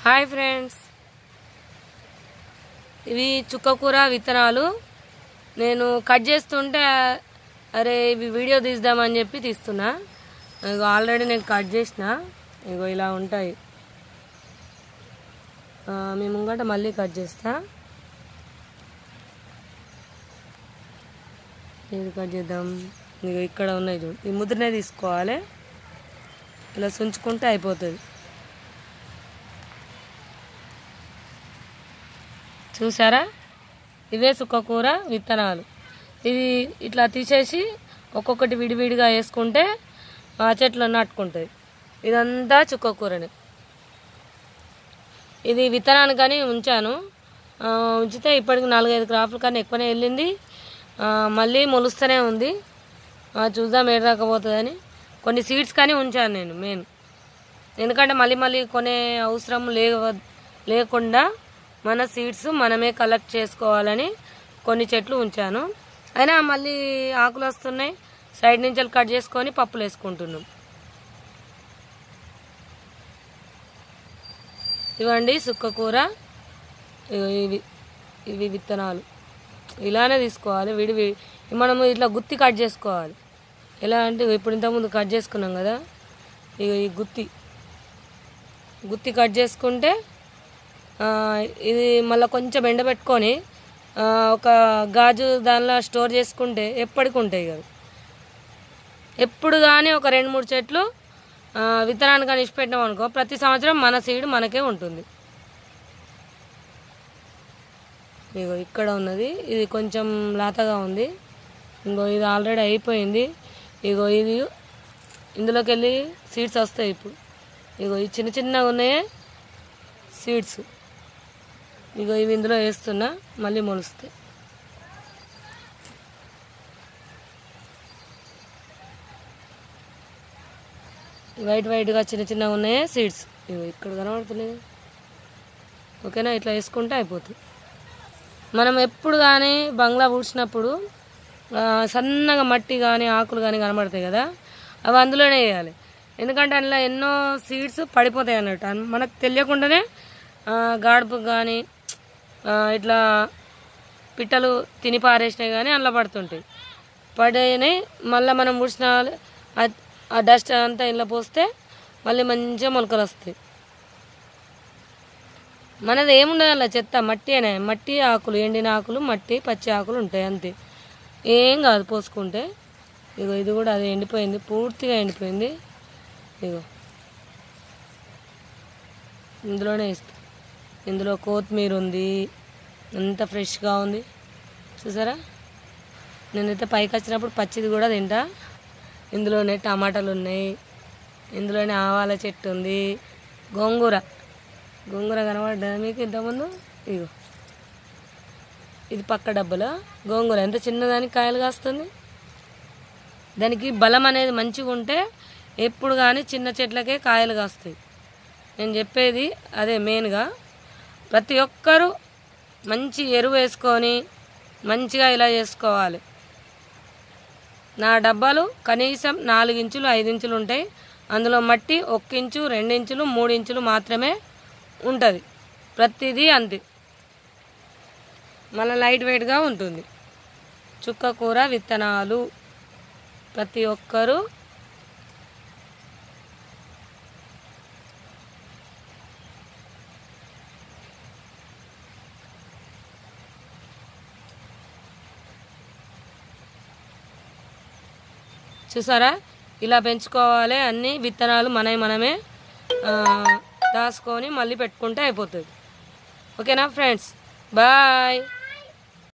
hi friends ఇవి చుక్కకూర విత్తనాలు నేను కట్ చేస్తుంటే అరే ఇవి వీడియో తీద్దామని చెప్పి తీస్తున్నా ఇగో ఆల్రెడీ నేను కట్ చేసిన ఇగో ఇలా ఉంటాయి ఆ, మీ ముంగట మళ్ళీ కట్ చేస్తా ఏది కట్ చేద్దాం ఇగో ఇక్కడ ఉన్నాయి చూడు ఈ ముద్రనే తీసుకోవాలి ఇలా సుంచుకుంటే అయిపోతుంది చూసారా ఇవే సుక్కకూర విత్తనాలు ఇది ఇట్లా తీసేసి ఒక్కొక్కటి విడివిడిగా వేసుకుంటే ఆ చెట్లు నాటుకుంటుంది ఇదంతా చుక్కకూరనే ఇది విత్తనానికని ఉంచాను ఆ, ఉంచితే ఇప్పటికి నాలుగైదు క్రాఫ్లు కానీ ఎక్కువనే వెళ్ళింది ఆ, మళ్ళీ మొలుస్తూనే ఉంది ఆ, చూద్దాం ఏడు రాకపోతుందని కొన్ని సీడ్స్ కానీ ఉంచాను నేను మెయిన్ ఎందుకంటే మళ్ళీ మళ్ళీ కొనే అవసరం లే లేకుండా మన సీడ్స్ మనమే కలెక్ట్ చేసుకోవాలని కొన్ని చెట్లు ఉంచాను అయినా మళ్ళీ ఆకులు వస్తున్నాయి సైడ్ నుంచి వెళ్ళి కట్ చేసుకొని పప్పులు వేసుకుంటున్నాం ఇవ్వండి సుక్కకూర ఇగో ఇవి ఇవి విత్తనాలు ఇలానే తీసుకోవాలి విడి విడి మనము ఇట్లా గుత్తి కట్ చేసుకోవాలి ఎలా అంటే ఇప్పుడు ఇంతకుముందు కట్ చేసుకున్నాం కదా ఇగో ఈ గుత్తి గుత్తి కట్ చేసుకుంటే ఆ, ఇది మళ్ళీ కొంచెం ఎండబెట్టుకొని ఆ, ఒక గాజు దానిలో స్టోర్ చేసుకుంటే ఎప్పటికి ఉంటాయి కదా ఎప్పుడు కానీ ఒక రెండు మూడు చెట్లు ఆ, విత్తనాన్ని కానీ ఇచ్చిపెట్టినాం అనుకో ప్రతి సంవత్సరం మన సీడ్ మనకే ఉంటుంది ఇగో ఇక్కడ ఉన్నది ఇది కొంచెం లాతగా ఉంది ఇంకో ఇది ఆల్రెడీ అయిపోయింది ఇగో ఇది ఇందులోకి వెళ్ళి సీడ్స్ వస్తాయి ఇప్పుడు ఇగో ఈ చిన్న చిన్నగా ఉన్నాయే సీడ్స్ ఇగో ఇవి ఇందులో వేస్తున్నా మళ్ళీ మొలుస్తాయి వైట్ వైట్గా చిన్న చిన్నగా ఉన్నాయే సీడ్స్ ఇవి ఇక్కడ కనబడుతున్నాయి ఓకేనా ఇట్లా వేసుకుంటే అయిపోతుంది మనం ఎప్పుడు కానీ బంగ్లా ఊడ్చినప్పుడు ఆ, సన్నగా మట్టి కానీ ఆకులు కానీ కనబడతాయి కదా అవి అందులోనే వేయాలి ఎందుకంటే అందులో ఎన్నో సీడ్స్ పడిపోతాయి అన్నట్టు అన్- మనకు తెలియకుండానే ఆ, గాడుపు కానీ ఇట్లా పిట్టలు తిని పారేసినాయి కానీ అందులో పడుతుంటాయి పడినాయి మళ్ళీ మనం ఊడ్చిన ఆ- ఆ డస్ట్ అంతా ఇంట్లో పోస్తే మళ్ళీ మంచిగా మొలకలు వస్తాయి మనది ఏముండదు అలా చెత్త మట్టి అనే మట్టి ఆకులు ఎండిన ఆకులు మట్టి పచ్చి ఆకులు ఉంటాయి అంతే ఏం కాదు పోసుకుంటే ఇగో ఇది కూడా అది ఎండిపోయింది పూర్తిగా ఎండిపోయింది ఇగో ఇందులోనే ఇస్తా ఇందులో కొత్తిమీర ఉంది ఎంత ఫ్రెష్గా ఉంది చూసారా నేనైతే పైకి వచ్చినప్పుడు పచ్చిది కూడా తింటా ఇందులోనే టమాటాలు ఉన్నాయి ఇందులోనే ఆవాల చెట్టు ఉంది గోంగూర గోంగూర కనబడ్డా మీకు ఇంతకుముందు ఇగో ఇది పక్క డబ్బులో గోంగూర ఎంత చిన్నదానికి కాయలు కాస్తుంది దానికి బలం అనేది మంచిగా ఉంటే ఎప్పుడు కానీ చిన్న చెట్లకే కాయలు కాస్తాయి నేను చెప్పేది అదే మెయిన్గా ప్రతి ఒక్కరూ మంచి ఎరువు వేసుకొని మంచిగా ఇలా చేసుకోవాలి నా డబ్బాలు కనీసం నాలుగు ఇంచులు ఐదు ఇంచులు ఉంటాయి అందులో మట్టి ఒక్క ఇంచు రెండు ఇంచులు మూడు ఇంచులు మాత్రమే ఉంటుంది ప్రతిదీ అంతే మళ్ళీ లైట్ వెయిట్గా ఉంటుంది చుక్క కూర విత్తనాలు ప్రతి ఒక్కరూ చూసారా ఇలా పెంచుకోవాలి అన్ని విత్తనాలు మనవి మనమే ఆ, దాచుకొని మళ్ళీ పెట్టుకుంటే అయిపోతుంది ఓకేనా ఫ్రెండ్స్ బాయ్